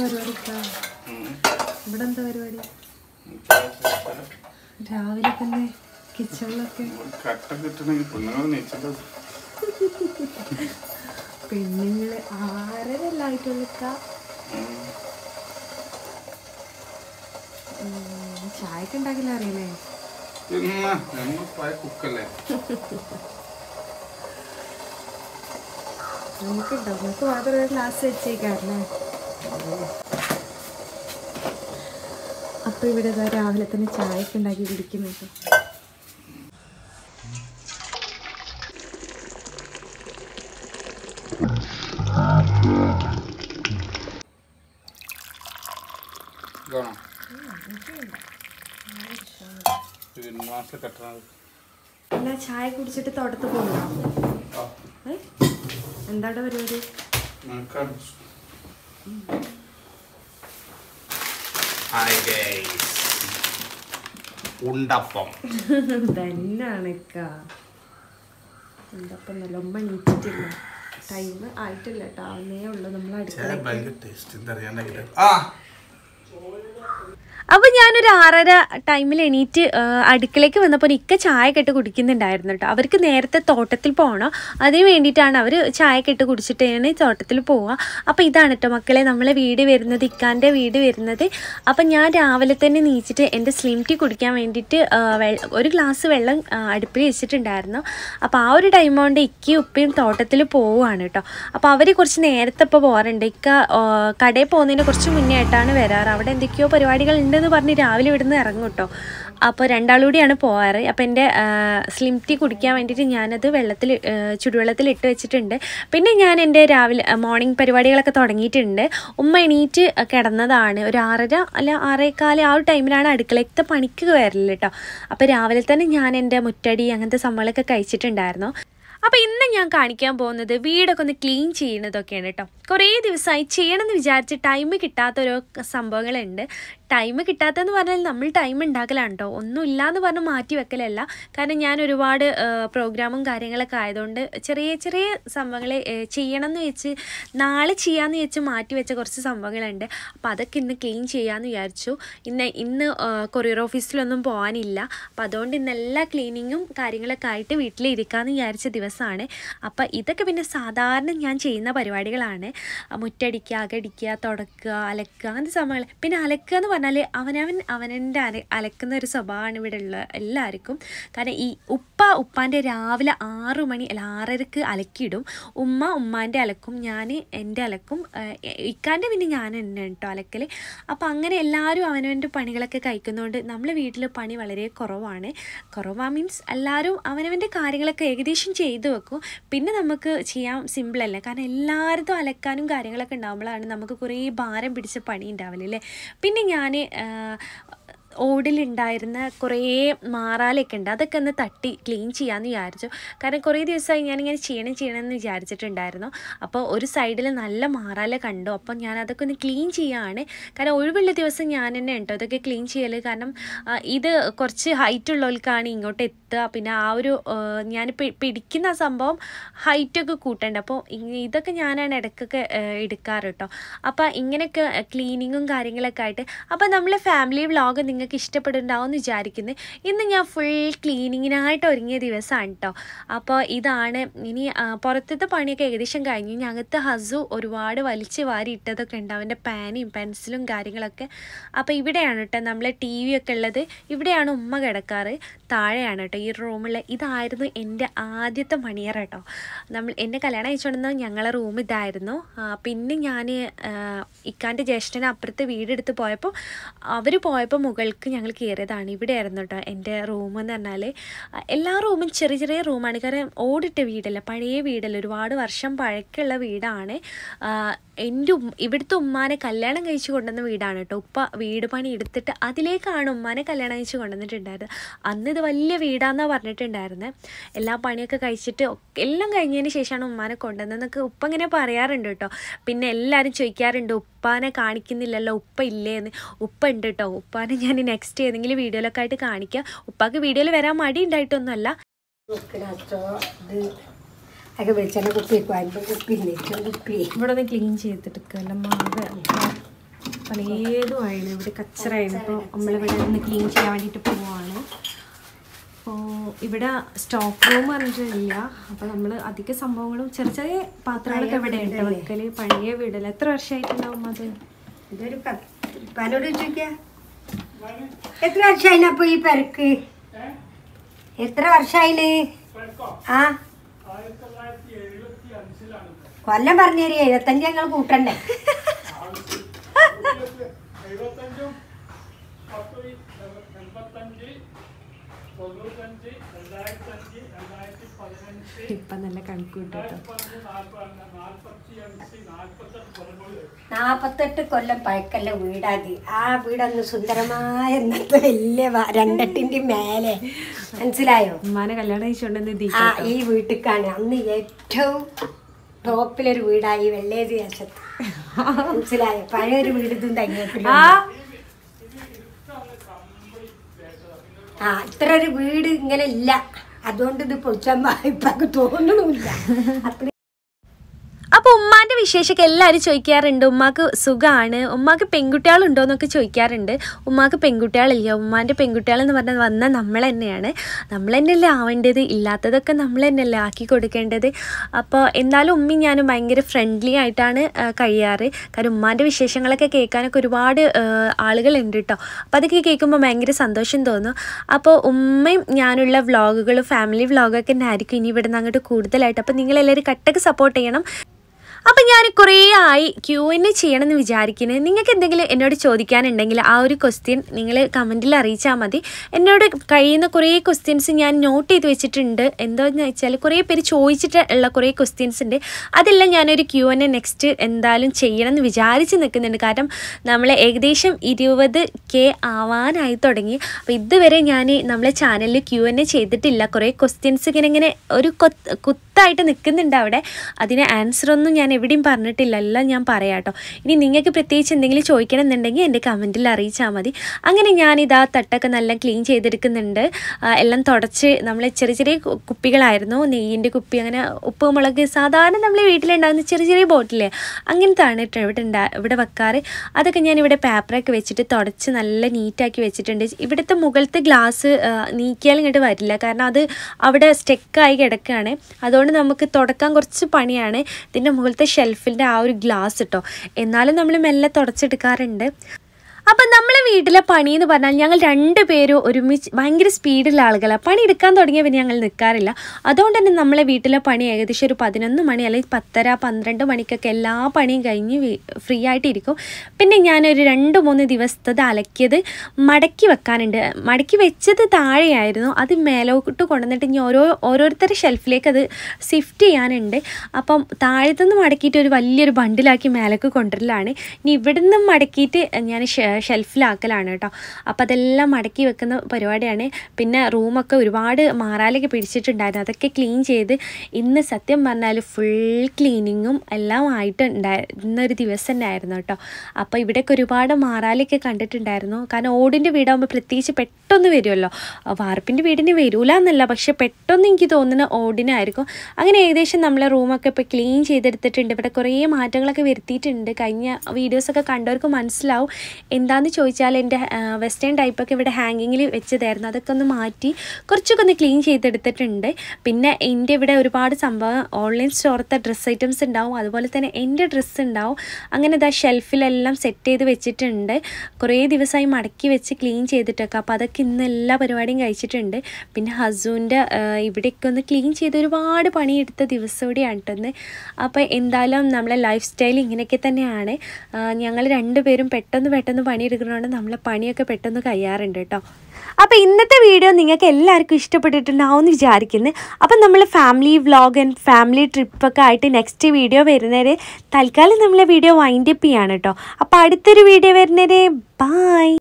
പരിപാടി ഇക്കാ? ഉം. ഇവിടെ എന്താ പരിപാടി ഇപ്പൊ രാവിലെ തന്നെ കിച്ചണിലൊക്കെ കട്ട കിട്ടണമെങ്കിൽ പെണ്ണുങ്ങൾ നീച്ചത് പെണ്ണുങ്ങള് ആരരല്ല ആയിട്ടുള്ള ചായക്ക് ഉണ്ടാക്കില്ല അറിയില്ലേ പിന്നെ നമ്മൾ പോയ കുക്കല്ലേ നമുക്കുണ്ടോ നമുക്ക് മാത്രം ഒരു ഗ്ലാസ് വെച്ചേക്കാറല്ലേ അപ്പൊ ഇവിടെ ഇതാ രാവിലെ തന്നെ ചായക്ക് ഉണ്ടാക്കി കുടിക്കുന്നു കേട്ടോ ഇതാണോ മാസം കെട്ടണത് അല്ല ചായ കുടിച്ചിട്ട് തോട്ടത്ത് പോകുന്നു ഏ എന്താണ് പരിപാടി നിനക്കാണ് ഹായ് ഗൈസ് ഉണ്ടപ്പം തന്നെയാണ് ഇക്ക എന്തപ്പം നല്ല ഒമ്പ എണീറ്റിട്ടില്ല ടൈം ആയിട്ടില്ല കേട്ടോ ആവുന്നേ ഉള്ളൂ നമ്മൾ അടുക്കള ഭയങ്കര ടേസ്റ്റ് എന്താ അറിയാണ്ടെങ്കിൽ ആ അപ്പോൾ ഞാനൊരു ആറര ടൈമിൽ എണീറ്റ് ആ, അടുക്കളയ്ക്ക് വന്നപ്പോൾ ഇക്ക ചായ കെട്ട് കുടിക്കുന്നുണ്ടായിരുന്നു കേട്ടോ അവർക്ക് നേരത്തെ തോട്ടത്തിൽ പോകണം അതിന് വേണ്ടിയിട്ടാണ് അവർ ചായ കെട്ട് കുടിച്ചിട്ടാണ് തോട്ടത്തിൽ പോവുക അപ്പോൾ ഇതാണ് കേട്ടോ മക്കളെ നമ്മളെ വീട് വരുന്നത് ഇക്കാൻ്റെ വീട് വരുന്നത് അപ്പം ഞാൻ രാവിലെ തന്നെ നീച്ചിട്ട് എൻ്റെ സ്ലിം ടീ കുടിക്കാൻ വേണ്ടിയിട്ട് ആ, വെ- ഒരു ഗ്ലാസ് വെള്ളം ആ, അടുപ്പിൽ വെച്ചിട്ടുണ്ടായിരുന്നു അപ്പോൾ ആ ഒരു ടൈം കൊണ്ട് ഇക്കയും ഉപ്പയും തോട്ടത്തിൽ പോവുകയാണ് കേട്ടോ അപ്പോൾ അവർ കുറച്ച് നേരത്തെ ഇപ്പോൾ പോകാറുണ്ട് ഇക്ക ആ, കടയിൽ പോകുന്നതിന് കുറച്ച് മുന്നേ ആയിട്ടാണ് വരാറ് അവിടെ എന്തൊക്കെയോ പരിപാടികൾ ഉണ്ടെന്ന് പറഞ്ഞ് രാവിലെ ഇവിടുന്ന് ഇറങ്ങും കേട്ടോ അപ്പോൾ രണ്ടാളൂടിയാണ് പോകാറ് അപ്പോൾ എൻ്റെ സ്ലിം ടീ കുടിക്കാൻ വേണ്ടിയിട്ട് ഞാനത് വെള്ളത്തിൽ ആ, ചുടുവെള്ളത്തിൽ ഇട്ട് വെച്ചിട്ടുണ്ട് പിന്നെ ഞാൻ എൻ്റെ രാവിലെ മോർണിംഗ് പരിപാടികളൊക്കെ തുടങ്ങിയിട്ടുണ്ട് ഉമ്മ എണീറ്റ് കിടന്നതാണ് ഒരു ആറര അല്ല ആറേക്കാല് ആ ഒരു ടൈമിലാണ് അടുക്കളത്തെ പണിക്ക് വരല് കേട്ടോ അപ്പോൾ രാവിലെ തന്നെ ഞാൻ എൻ്റെ മുറ്റടി അങ്ങനത്തെ സംഭവങ്ങളൊക്കെ കഴിച്ചിട്ടുണ്ടായിരുന്നു അപ്പോൾ ഇന്ന് ഞാൻ കാണിക്കാൻ പോകുന്നത് വീടൊക്കെ ഒന്ന് ക്ലീൻ ചെയ്യുന്നതൊക്കെയാണ് കേട്ടോ കുറേ ദിവസമായി ചെയ്യണമെന്ന് വിചാരിച്ച് ടൈം കിട്ടാത്തൊരു സംഭവങ്ങളുണ്ട് ടൈം കിട്ടാത്തതെന്ന് പറഞ്ഞാൽ നമ്മൾ ടൈം ഉണ്ടാക്കലാണ് കേട്ടോ ഒന്നും ഇല്ലയെന്ന് പറഞ്ഞ് മാറ്റി വെക്കലല്ല കാരണം ഞാൻ ഒരുപാട് പ്രോഗ്രാമും കാര്യങ്ങളൊക്കെ ആയതുകൊണ്ട് ചെറിയ ചെറിയ സംഭവങ്ങൾ ചെയ്യണം എന്ന് വെച്ച് നാളെ ചെയ്യാമെന്ന് വെച്ച് മാറ്റി വെച്ച കുറച്ച് സംഭവങ്ങളുണ്ട് അപ്പോൾ അതൊക്കെ ഇന്ന് ക്ലീൻ ചെയ്യാമെന്ന് വിചാരിച്ചു ഇന്ന് ഇന്ന് കൊറിയർ ഓഫീസിലൊന്നും പോകാനില്ല അപ്പോൾ അതുകൊണ്ട് ഇന്ന് എല്ലാ ക്ലീനിങ്ങും കാര്യങ്ങളൊക്കെ ആയിട്ട് വീട്ടിലിരിക്കാമെന്ന് വിചാരിച്ച ദിവസമാണ് അപ്പോൾ ഇതൊക്കെ പിന്നെ സാധാരണ ഞാൻ ചെയ്യുന്ന പരിപാടികളാണ് ആ, മുറ്റടിക്കുക അകടിക്കുക തുടക്കുക അലക്കുക അങ്ങനത്തെ സംഭവങ്ങൾ പിന്നെ അലക്കുക എന്ന് പറഞ്ഞാൽ അവനവൻ അവനൻ്റെ അല അലക്കുന്ന ഒരു സ്വഭാവമാണ് ഇവിടെ ഉള്ള എല്ലാവർക്കും കാരണം ഈ ഉപ്പ ഉപ്പാൻ്റെ രാവിലെ ആറു മണി അല്ല ആറരക്ക് അലക്കിയിടും ഉമ്മ ഉമ്മാൻ്റെ അലക്കും ഞാൻ എൻ്റെ അലക്കും ഇക്കാൻ്റെ പിന്നെ ഞാൻ തന്നെ കേട്ടോ അലക്കൽ അപ്പോൾ അങ്ങനെ എല്ലാവരും അവനവൻ്റെ പണികളൊക്കെ കഴിക്കുന്നതുകൊണ്ട് നമ്മളെ വീട്ടിൽ പണി വളരെ കുറവാണ് കുറവാ മീൻസ് എല്ലാവരും അവനവൻ്റെ കാര്യങ്ങളൊക്കെ ഏകദേശം ചെയ്തു വെക്കും പിന്നെ നമുക്ക് ചെയ്യാൻ സിമ്പിളല്ല കാരണം എല്ലാവരും അലക്കാനും കാര്യങ്ങളൊക്കെ ഉണ്ടാകുമ്പോഴാണ് നമുക്ക് കുറേ ഭാരം പിടിച്ച പണി ഉണ്ടാവില്ലേ പിന്നെ ഞാൻ ഓടിലുണ്ടായിരുന്ന കുറേ മാറാലൊക്കെ ഉണ്ട് അതൊക്കെ ഒന്ന് തട്ടി ക്ലീൻ ചെയ്യാമെന്ന് വിചാരിച്ചു കാരണം കുറേ ദിവസമായി ഞാനിങ്ങനെ ചെയ്യണം ചെയ്യണം എന്ന് വിചാരിച്ചിട്ടുണ്ടായിരുന്നു അപ്പോൾ ഒരു സൈഡിൽ നല്ല മാറാല കണ്ടു അപ്പോൾ ഞാൻ അതൊക്കെ ഒന്ന് ക്ലീൻ ചെയ്യുകയാണ് കാരണം ഒഴിവുള്ള ദിവസം ഞാൻ തന്നെ ഉണ്ടോ അതൊക്കെ ക്ലീൻ ചെയ്യൽ കാരണം ആ, ഇത് കുറച്ച് ഹൈറ്റ് ഉള്ളവർക്കാണ് ഇങ്ങോട്ട് എത്തുക പിന്നെ ആ ഒരു ഞാൻ പിടിക്കുന്ന സംഭവം ഹൈറ്റൊക്കെ കൂട്ടണ്ട അപ്പോൾ ഇ- ഇതൊക്കെ ഞാനാണ് ഇടയ്ക്കൊക്കെ ആ, എടുക്കാറ് കേട്ടോ അപ്പോൾ ഇങ്ങനെയൊക്കെ ക്ലീനിങ്ങും കാര്യങ്ങളൊക്കെ ആയിട്ട് അപ്പോൾ നമ്മളെ ഫാമിലി വ്ളോഗ് നിങ്ങൾക്ക് ഇഷ്ടപ്പെടുന്നുണ്ടാവും എന്ന് വിചാരിക്കുന്നു ഇന്ന് ഞാൻ ഫുൾ ക്ലീനിങ്ങിനായിട്ട് ഒരുങ്ങിയ ദിവസമാണ് കേട്ടോ അപ്പോൾ ഇതാണ് ഇനി ആ, പുറത്തത്തെ പണിയൊക്കെ ഏകദേശം കഴിഞ്ഞു ഇനി അകത്ത് ഹസു ഒരുപാട് വലിച്ച് വാരി ഇട്ടതൊക്കെ ഉണ്ട് അവൻ്റെ പാനും പെൻസിലും കാര്യങ്ങളൊക്കെ അപ്പോൾ ഇവിടെയാണ് കേട്ടോ നമ്മളെ ടി വി ഒക്കെ ഉള്ളത് ഇവിടെയാണ് ഉമ്മ കിടക്കാറ് താഴെയാണ് കേട്ടോ ഈ റൂമിൽ ഇതായിരുന്നു എൻ്റെ ആദ്യത്തെ മണിയറ കേട്ടോ നമ്മൾ എന്നെ കല്യാണം കഴിച്ചുകൊണ്ടിരുന്ന ഞങ്ങളെ റൂം ഇതായിരുന്നു ആ, പിന്നെ ഞാൻ ഇക്കാൻ്റെ ജ്യേഷ്ഠന് അപ്പുറത്ത് വീടെടുത്ത് പോയപ്പോൾ അവർ പോയപ്പോൾ മുകൾക്ക് ഞങ്ങൾ കയറിയതാണ് ഇവിടെയായിരുന്നു കേട്ടോ എൻ്റെ റൂം എന്ന് പറഞ്ഞാൽ ആ, എല്ലാ റൂമും ചെറിയ ചെറിയ റൂമാണ് കാരണം ഓടിട്ട വീടല്ല പഴയ വീടല്ല ഒരുപാട് വർഷം പഴക്കമുള്ള വീടാണ് ആ, എൻ്റെ ഉം ഇവിടുത്തെ ഉമ്മാനെ കല്യാണം കഴിച്ച് കൊണ്ടുവന്ന വീടാണ് കേട്ടോ ഉപ്പ വീട് പണി എടുത്തിട്ട് അതിലേക്കാണ് ഉമ്മാനെ കല്യാണം കഴിച്ച് കൊണ്ടുവന്നിട്ടുണ്ടായിരുന്നത് അന്ന് ഇത് വലിയ വീടാന്നാണ് പറഞ്ഞിട്ടുണ്ടായിരുന്നത് എല്ലാ പണിയൊക്കെ കഴിച്ചിട്ട് ഒക്കെ- എല്ലാം കഴിഞ്ഞതിന് ശേഷമാണ് ഉമ്മാനെ കൊണ്ടുവന്നതെന്നൊക്കെ ഉപ്പ ഇങ്ങനെ പറയാറുണ്ട് കേട്ടോ പിന്നെ എല്ലാവരും ചോദിക്കാറുണ്ട് ഉപ്പാനെ കാണിക്കുന്നില്ലല്ലോ ഉപ്പ ഇല്ലേ എന്ന് ഉപ്പ ഉണ്ട് കേട്ടോ ഉപ്പാനെ ഞാൻ നെക്സ്റ്റ് ഏതെങ്കിലും വീഡിയോയിലൊക്കെ ആയിട്ട് കാണിക്കാം ഉപ്പാക്ക് വീഡിയോയിൽ വരാൻ മടി ഉണ്ടായിട്ടൊന്നുമല്ല ഉപ്പിനകത്തോ ഇത് ഒക്കെ വെളിച്ചെണ്ണ കുപ്പി കോയമ്പ് കുപ്പി നെറ്റും കുപ്പി ഇവിടെ ഒന്ന് ക്ലീൻ ചെയ്തെടുക്കുക എല്ലാം മാവ് പലതും ആയിരുന്നു ഇവിടെ കച്ചറായിരുന്നു അപ്പോൾ നമ്മളിവിടെ ഒന്ന് ക്ലീൻ ചെയ്യാൻ വേണ്ടിയിട്ട് പോവാണ് അപ്പോൾ ഇവിടെ സ്റ്റോക്ക് റൂം പറഞ്ഞിട്ടില്ല അപ്പോൾ നമ്മൾ അധിക സംഭവങ്ങളും ചെറിയ ചെറിയ പാത്രങ്ങളൊക്കെ ഇവിടെ ഉണ്ട് വെക്കൽ പഴയ വീടല്ല എത്ര വർഷമായിട്ടുണ്ടാവും അത് ഇതൊരു പനോട് ചോദിക്ക എത്ര വർഷമായിനപ്പോ ഈ പെരക്ക് എത്ര വർഷമായിന് ആ കൊല്ലം പറഞ്ഞേരി എഴുപത്തഞ്ച് ഞങ്ങൾ കൂട്ടണ്ടേ ഇപ്പം നല്ല കണക്ക് കിട്ടും കേട്ടോ നാപ്പത്തെട്ട് കൊല്ലം പഴക്കല്ല വീടാത് ആ വീടൊന്ന് സുന്ദരമായ ഇന്നത്തെ വലിയ വ- രണ്ടെട്ടിന്റെ മേലെ മനസ്സിലായോ ഉമ്മാനെ കല്യാണം കഴിച്ചുകൊണ്ടെന്ന് ദീ ആ ഈ വീട്ടിക്കാണ് അന്ന് ഏറ്റവും ടോപ്പിലൊരു വീടായി വെള്ളേരി ദേശത്ത് മനസ്സിലായോ പഴയൊരു വീട് ഇതും തങ്ങേപ്പില്ല ആ ഇത്ര ഒരു വീട് ഇങ്ങനെ ഇല്ല അതുകൊണ്ട് ഇത് പൊളിച്ചാൻ ഇപ്പൊക്കെ തോന്നണമില്ല അത്ര അപ്പോൾ ഉമ്മാന്റെ വിശേഷമൊക്കെ എല്ലാവരും ചോദിക്കാറുണ്ട് ഉമ്മാക്ക് സുഖമാണ് ഉമ്മാക്ക് പെൺകുട്ടികളുണ്ടോ എന്നൊക്കെ ചോദിക്കാറുണ്ട് ഉമ്മാക്ക് പെൺകുട്ടികളില്ല ഉമ്മാന്റെ പെൺകുട്ടികൾ എന്ന് പറഞ്ഞാൽ വന്ന നമ്മൾ തന്നെയാണ് നമ്മൾ തന്നെയല്ലേ ആവേണ്ടത് ഇല്ലാത്തതൊക്കെ നമ്മൾ തന്നെയല്ലേ ആക്കി കൊടുക്കേണ്ടത് അപ്പോൾ എന്തായാലും ഉമ്മയും ഞാനും ഭയങ്കര ഫ്രണ്ട്ലി ആയിട്ടാണ് ആ, കഴിയാറ് കാരണം ഉമ്മാന്റെ വിശേഷങ്ങളൊക്കെ കേൾക്കാനൊക്കെ ഒരുപാട് ആ, ആളുകളുണ്ട് കേട്ടോ അപ്പോൾ അതൊക്കെ കേൾക്കുമ്പോൾ ഭയങ്കര സന്തോഷം തോന്നും അപ്പോൾ ഉമ്മയും ഞാനുള്ള വ്ളോഗുകൾ ഫാമിലി വ്ളോഗൊക്കെ തന്നെ ആയിരിക്കും ഇനി ഇവിടെ നിന്ന് അങ്ങോട്ട് കൂടുതലായിട്ട് അപ്പോൾ നിങ്ങളെല്ലാവരും കട്ടൊക്കെ സപ്പോർട്ട് ചെയ്യണം അപ്പം ഞാൻ കുറേ ആയി ക്യൂ എന്നെ ചെയ്യണമെന്ന് വിചാരിക്കുന്നത് നിങ്ങൾക്ക് എന്തെങ്കിലും എന്നോട് ചോദിക്കാനുണ്ടെങ്കിൽ ആ ഒരു ക്വസ്റ്റ്യൻ നിങ്ങൾ കമൻറ്റിൽ അറിയിച്ചാൽ മതി എന്നോട് കഴിയുന്ന കുറേ ക്വസ്റ്റ്യൻസ് ഞാൻ നോട്ട് ചെയ്ത് വെച്ചിട്ടുണ്ട് എന്താണെന്ന് വെച്ചാൽ കുറേ പേര് ചോദിച്ചിട്ട് ഉള്ള കുറേ ക്വസ്റ്റ്യൻസ് ഉണ്ട് അതെല്ലാം ഞാനൊരു ക്യൂ എന്നെ നെക്സ്റ്റ് എന്തായാലും ചെയ്യണമെന്ന് വിചാരിച്ച് നിൽക്കുന്നുണ്ട് കാരണം നമ്മൾ ഏകദേശം ഇരുപത് കെ ആവാനായി തുടങ്ങി അപ്പോൾ ഇതുവരെ ഞാൻ നമ്മളെ ചാനലിൽ ക്യൂ എന്നെ ചെയ്തിട്ടില്ല കുറേ ക്വസ്റ്റ്യൻസ് ഇങ്ങനെ ഇങ്ങനെ ഒരു കൊത്ത് കുത്തായിട്ട് നിൽക്കുന്നുണ്ട് അവിടെ അതിന് ആൻസർ ഒന്നും ഞാൻ എവിടെയും പറഞ്ഞിട്ടില്ല എല്ലാം ഞാൻ പറയാം കേട്ടോ ഇനി നിങ്ങൾക്ക് പ്രത്യേകിച്ച് എന്തെങ്കിലും ചോദിക്കണം എന്നുണ്ടെങ്കിൽ എൻ്റെ കമൻറ്റിൽ അറിയിച്ചാൽ മതി അങ്ങനെ ഞാനിതാ തട്ടൊക്കെ നല്ല ക്ലീൻ ചെയ്തെടുക്കുന്നുണ്ട് ആ, എല്ലാം തുടച്ച് നമ്മൾ ചെറിയ ചെറിയ കു- കുപ്പികളായിരുന്നു നെയ്യിൻ്റെ കുപ്പി അങ്ങനെ ഉപ്പ് മുളക് സാധാരണ നമ്മൾ വീട്ടിലുണ്ടാകുന്ന ചെറിയ ചെറിയ ബോട്ടിലേ അങ്ങനത്താണ് കേട്ടോ ഇവിടെ ഉണ്ടാ ഇവിടെ വെക്കാറ് അതൊക്കെ ഞാൻ ഇവിടെ പേപ്പറൊക്കെ വെച്ചിട്ട് തുടച്ച് നല്ല നീറ്റാക്കി വെച്ചിട്ടുണ്ട് ഇവിടുത്തെ മുകളിലത്തെ ഗ്ലാസ് നീക്കിയാൽ ഇങ്ങോട്ട് വരില്ല കാരണം അത് അവിടെ സ്റ്റെക്കായി കിടക്കുകയാണ് അതുകൊണ്ട് നമുക്ക് തുടക്കാൻ കുറച്ച് പണിയാണ് ഇതിൻ്റെ മുകളിലത്തെ ഷെൽഫിൻ്റെ ആ ഒരു ഗ്ലാസ് കേട്ടോ എന്നാലും നമ്മൾ മെല്ലെ തുടച്ചെടുക്കാറുണ്ട് അപ്പം നമ്മളെ വീട്ടിലെ പണി എന്ന് പറഞ്ഞാൽ ഞങ്ങൾ രണ്ട് പേരും ഒരുമിച്ച് ഭയങ്കര സ്പീഡുള്ള ആളുകളാണ് പണി എടുക്കാൻ തുടങ്ങിയ പിന്നെ ഞങ്ങൾ നിൽക്കാറില്ല അതുകൊണ്ട് തന്നെ നമ്മളെ വീട്ടിലെ പണി ഏകദേശം ഒരു പതിനൊന്ന് മണി അല്ലെങ്കിൽ പത്തര പന്ത്രണ്ട് മണിക്കൊക്കെ എല്ലാ പണിയും കഴിഞ്ഞ് ഫ്രീ ആയിട്ടിരിക്കും പിന്നെ ഞാനൊരു രണ്ട് മൂന്ന് ദിവസത്തത് അലക്കിയത് മടക്കി വെക്കാനുണ്ട് മടക്കി വെച്ചത് താഴെയായിരുന്നു അത് മേലോട്ട് കൊണ്ടുവന്നിട്ട് ഇനി ഓരോ ഓരോരുത്തരുടെ ഷെൽഫിലേക്ക് അത് ഷിഫ്റ്റ് ചെയ്യാനുണ്ട് അപ്പം താഴത്തുനിന്ന് മടക്കിയിട്ട് ഒരു വലിയൊരു ബണ്ടിലാക്കി മേലേക്ക് കൊണ്ടുവരലാണ് ഇനി ഇവിടുന്ന് മടക്കിയിട്ട് ഞാൻ ഷെൽഫിലാക്കലാണ് കേട്ടോ അപ്പോൾ അതെല്ലാം മടക്കി വെക്കുന്ന പരിപാടിയാണ് പിന്നെ റൂമൊക്കെ ഒരുപാട് മാറാലൊക്കെ പിടിച്ചിട്ടുണ്ടായിരുന്നു അതൊക്കെ ക്ലീൻ ചെയ്ത് ഇന്ന് സത്യം പറഞ്ഞാൽ ഫുൾ ക്ലീനിങ്ങും എല്ലാം ആയിട്ടുണ്ടായിരുന്ന ഒരു ദിവസം തന്നെയായിരുന്നു കേട്ടോ അപ്പോൾ ഇവിടെയൊക്കെ ഒരുപാട് മാറാലൊക്കെ കണ്ടിട്ടുണ്ടായിരുന്നു കാരണം ഓടിൻ്റെ വീടാകുമ്പോൾ പ്രത്യേകിച്ച് പെട്ടെന്ന് വരുമല്ലോ ആ വാർപ്പിൻ്റെ വീടിന് വരൂല എന്നല്ല പക്ഷെ പെട്ടെന്ന് എനിക്ക് തോന്നുന്ന ഓടിനായിരിക്കും അങ്ങനെ ഏകദേശം നമ്മളെ റൂമൊക്കെ ഇപ്പോൾ ക്ലീൻ ചെയ്തെടുത്തിട്ടുണ്ട് ഇവിടെ കുറേ മാറ്റങ്ങളൊക്കെ വരുത്തിയിട്ടുണ്ട് കഴിഞ്ഞ വീഡിയോസൊക്കെ കണ്ടവർക്ക് മനസ്സിലാവും എന്താണെന്ന് ചോദിച്ചാൽ എൻ്റെ വെസ്റ്റേൺ ടൈപ്പൊക്കെ ഇവിടെ ഹാങ്ങിങ്ങിൽ വെച്ചതായിരുന്നു അതൊക്കെ ഒന്ന് മാറ്റി കുറച്ചൊക്കെ ഒന്ന് ക്ലീൻ ചെയ്തെടുത്തിട്ടുണ്ട് പിന്നെ എൻ്റെ ഇവിടെ ഒരുപാട് സംഭവം ഓൺലൈൻ സ്റ്റോറത്തെ ഡ്രസ്സ് ഐറ്റംസ് ഉണ്ടാവും അതുപോലെ തന്നെ എൻ്റെ ഡ്രസ്സ് ഉണ്ടാവും അങ്ങനെ ഇതാ ഷെൽഫിലെല്ലാം സെറ്റ് ചെയ്ത് വെച്ചിട്ടുണ്ട് കുറേ ദിവസമായി മടക്കി വെച്ച് ക്ലീൻ ചെയ്തിട്ടൊക്കെ അപ്പോൾ അതൊക്കെ ഇന്ന് എല്ലാ പരിപാടിയും കഴിച്ചിട്ടുണ്ട് പിന്നെ ഹസുവിൻ്റെ ഇവിടെയൊക്കെ ഒന്ന് ക്ലീൻ ചെയ്ത് ഒരുപാട് പണിയെടുത്ത ദിവസം കൂടിയാണ് കേട്ടൊന്ന് അപ്പോൾ എന്തായാലും നമ്മളെ ലൈഫ് സ്റ്റൈൽ ഇങ്ങനെയൊക്കെ തന്നെയാണ് ഞങ്ങൾ രണ്ടുപേരും പെട്ടെന്ന് പെട്ടെന്ന് പണിയെടുക്കുന്നതുകൊണ്ട് നമ്മളെ പണിയൊക്കെ പെട്ടെന്ന് കഴിയാറുണ്ട് കേട്ടോ അപ്പോൾ ഇന്നത്തെ വീഡിയോ നിങ്ങൾക്ക് എല്ലാവർക്കും ഇഷ്ടപ്പെട്ടിട്ടുണ്ടാവും എന്ന് വിചാരിക്കുന്നു അപ്പം നമ്മൾ ഫാമിലി വ്ളോഗ് ആൻഡ് ഫാമിലി ട്രിപ്പൊക്കെ ആയിട്ട് നെക്സ്റ്റ് വീഡിയോ വരുന്നവരെ തൽക്കാലം നമ്മളെ വീഡിയോ വൈൻഡപ്പ് ചെയ്യാണ് കേട്ടോ അപ്പോൾ അടുത്തൊരു വീഡിയോ വരുന്നവരെ ബായ്